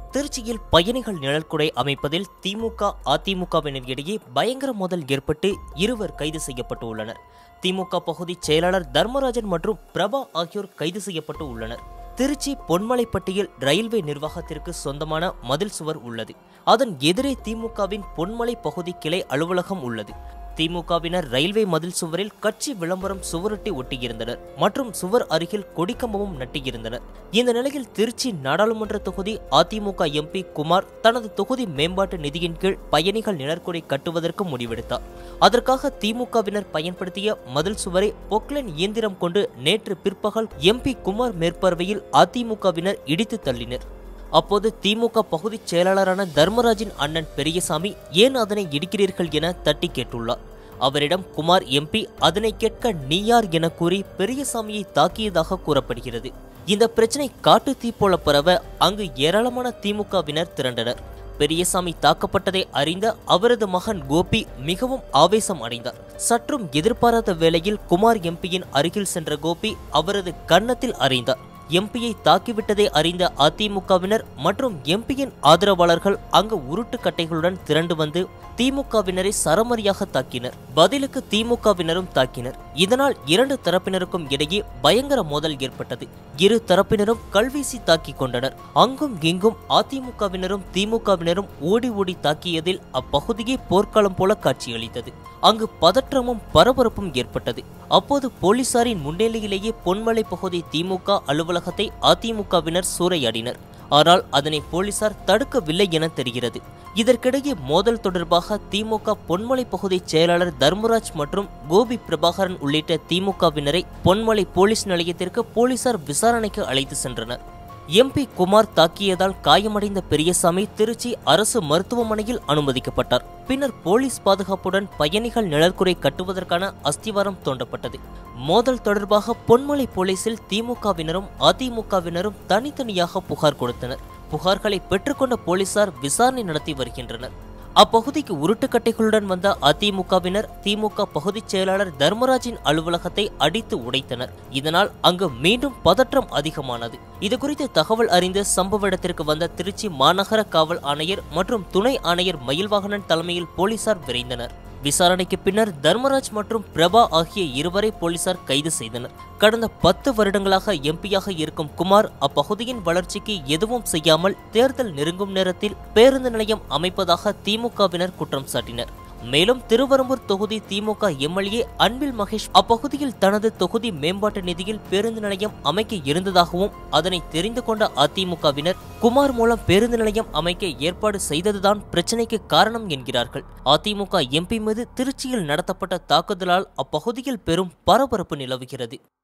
திருச்சியில் பயணிகள் நிழற்குடை அமைப்பதில் திமுக அதிமுகவினர் இடையே பயங்கர மோதல் ஏற்பட்டு இருவர் கைது செய்யப்பட்டு உள்ளனர் திமுக பகுதி செயலாளர் தர்மராஜன் மற்றும் பிரபா ஆகியோர் கைது செய்யப்பட்டு உள்ளனர் திருச்சி பொன்மலைப்பட்டியில் ரயில்வே நிர்வாகத்திற்கு சொந்தமான மதில் சுவர் உள்ளது அதன் எதிரே திமுகவின் பொன்மலை பகுதி கிளை அலுவலகம் உள்ளது திமுகவினர் ரயில்வே மதில் சுவரில் கட்சி விளம்பரம் சுவரொட்டி ஒட்டியிருந்தனர் மற்றும் சுவர் அருகில் கொடிக்கம்பமும் நட்டியிருந்தனர் இந்த நிலையில் திருச்சி நாடாளுமன்ற தொகுதி அதிமுக எம்பி குமார் தனது தொகுதி மேம்பாட்டு நிதியின் கீழ் பயணிகள் நிழற்குடை கட்டுவதற்கு முடிவெடுத்தார் அதற்காக திமுகவினர் பயன்படுத்திய மதில் சுவரை பொக்லைன் இயந்திரம் கொண்டு நேற்று பிற்பகல் எம்பி குமார் மேற்பார்வையில் அதிமுகவினர் இடித்து தள்ளினர் அப்போது திமுக பகுதிச் செயலாளரான தர்மராஜின் அண்ணன் பெரியசாமி ஏன் அதனை இடிக்கிறீர்கள் என தட்டி கேட்டுள்ளார் அவரிடம் குமார் எம்பி அதனை கேட்க நீ யார் என கூறி பெரியசாமியை தாக்கியதாக கூறப்படுகிறது இந்த பிரச்சனை காட்டு தீ போல பரவ அங்கு ஏராளமான திமுகவினர் திரண்டனர் பெரியசாமி தாக்கப்பட்டதை அறிந்த அவரது மகன் கோபி மிகவும் ஆவேசம் அடைந்தார் சற்றும் எதிர்பாராத வேளையில் குமார் எம்பியின் அருகில் சென்ற கோபி அவரது கன்னத்தில் அறைந்தார் எம்பியை தாக்கிவிட்டதை அறிந்த அதிமுகவினர் மற்றும் எம்பியின் ஆதரவாளர்கள் அங்கு உருட்டு கட்டைகளுடன் திரண்டு வந்து திமுகவினரை சரமரியாக தாக்கினர் பதிலுக்கு திமுகவினரும் தாக்கினர் இதனால் இரண்டு தரப்பினருக்கும் இடையே பயங்கர மோதல் ஏற்பட்டது இரு தரப்பினரும் கல்வீசி தாக்கிக் கொண்டனர் அங்கும் இங்கும் அதிமுகவினரும் திமுகவினரும் ஓடி ஓடி தாக்கியதில் அப்பகுதியே போர்க்களம் போல காட்சியளித்தது அங்கு பதற்றமும் பரபரப்பும் ஏற்பட்டது அப்போது போலீசாரின் முன்னிலையிலேயே பொன்மலை பகுதி திமுக அலுவலகத்தை அதிமுகவினர் சூறையாடினர் ஆனால் அதனை போலீசார் தடுக்கவில்லை என தெரிகிறது இதற்கிடையே மோதல் தொடர்பாக திமுக பொன்மலை பகுதி செயலாளர் தர்மராஜ் மற்றும் கோபி பிரபாகரன் உள்ளிட்ட திமுகவினரை பொன்மலை போலீஸ் நிலையத்திற்கு போலீசார் விசாரணைக்கு அழைத்து சென்றனர் எம்பி குமார் தாக்கியதால் காயமடைந்த பெரியசாமி திருச்சி அரசு மருத்துவமனையில் அனுமதிக்கப்பட்டார் பின்னர் போலீஸ் பாதுகாப்புடன் பயணிகள் நிழற்குறை கட்டுவதற்கான அஸ்திவாரம் தோண்டப்பட்டது மோதல் தொடர்பாக பொன்மலை போலீசில் திமுகவினரும் அதிமுகவினரும் தனித்தனியாக புகார் கொடுத்தனர் புகார்களை பெற்றுக்கொண்ட போலீசார் விசாரணை நடத்தி வருகின்றனர் அப்பகுதிக்கு உருட்டுக்கட்டைகளுடன் வந்த அதிமுகவினர் திமுக பகுதிச் செயலாளர் தர்மராஜின் அலுவலகத்தை அடித்து உடைத்தனர் இதனால் அங்கு மீண்டும் பதற்றம் அதிகமானது இதுகுறித்து தகவல் அறிந்து சம்பவ இடத்திற்கு வந்த திருச்சி மாநகர காவல் ஆணையர் மற்றும் துணை ஆணையர் மயில்வாகனன் தலைமையில் போலீசார் விரைந்தனர் விசாரணைக்கு பின்னர் தர்மராஜ் மற்றும் பிரபா ஆகிய இருவரை போலீசார் கைது செய்தனர் கடந்த பத்து வருடங்களாக எம்பியாக இருக்கும் குமார் அப்பகுதியின் வளர்ச்சிக்கு எதுவும் செய்யாமல் தேர்தல் நெருங்கும் நேரத்தில் பேருந்து நிலையம் அமைப்பதாக திமுகவினர் குற்றம் சாட்டினர் மேலும் திருவரம்பூர் தொகுதி திமுக எம்எல்ஏ அன்பில் மகேஷ் அப்பகுதியில் தனது தொகுதி மேம்பாட்டு நிதியில் பேருந்து நிலையம் அமைக்க இருந்ததாகவும் அதனை தெரிந்து கொண்ட அதிமுகவினர் குமார் மூலம் பேருந்து நிலையம் அமைக்க ஏற்பாடு செய்ததுதான் பிரச்சினைக்கு காரணம் என்கிறார்கள் அதிமுக எம்பி மீது திருச்சியில் நடத்தப்பட்ட தாக்குதலால் அப்பகுதியில் பெரும் பரபரப்பு நிலவுகிறது